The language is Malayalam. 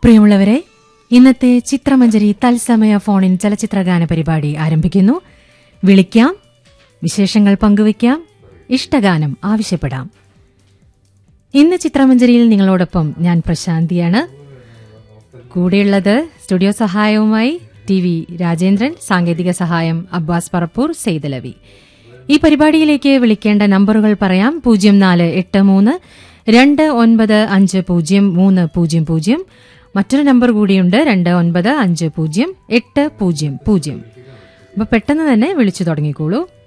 പ്രിയമുള്ളവരെ ഇന്നത്തെ ചിത്രമഞ്ജരി തത്സമയ ഫോണിൻ ചലച്ചിത്രഗാന പരിപാടി ആരംഭിക്കുന്നു വിളിക്കാം വിശേഷങ്ങൾ പങ്കുവയ്ക്കാം ഇഷ്ടഗാനം ആവശ്യപ്പെടാം ഇന്ന് ചിത്രമഞ്ജരിയിൽ നിങ്ങളോടൊപ്പം ഞാൻ പ്രശാന്തിയാണ് കൂടെയുള്ളത് സ്റ്റുഡിയോ സഹായവുമായി ടി വി രാജേന്ദ്രൻ സാങ്കേതിക സഹായം അബ്ബാസ് പറപ്പൂർ സെയ്തലവി ഈ പരിപാടിയിലേക്ക് വിളിക്കേണ്ട നമ്പറുകൾ പറയാം പൂജ്യം നാല് എട്ട് മൂന്ന് രണ്ട് ഒൻപത് അഞ്ച് പൂജ്യം മൂന്ന് പൂജ്യം പൂജ്യം മറ്റൊരു നമ്പർ കൂടിയുണ്ട് രണ്ട് ഒൻപത് അഞ്ച് പൂജ്യം എട്ട് പൂജ്യം പൂജ്യം അപ്പൊ പെട്ടെന്ന് തന്നെ വിളിച്ചു തുടങ്ങിക്കോളൂ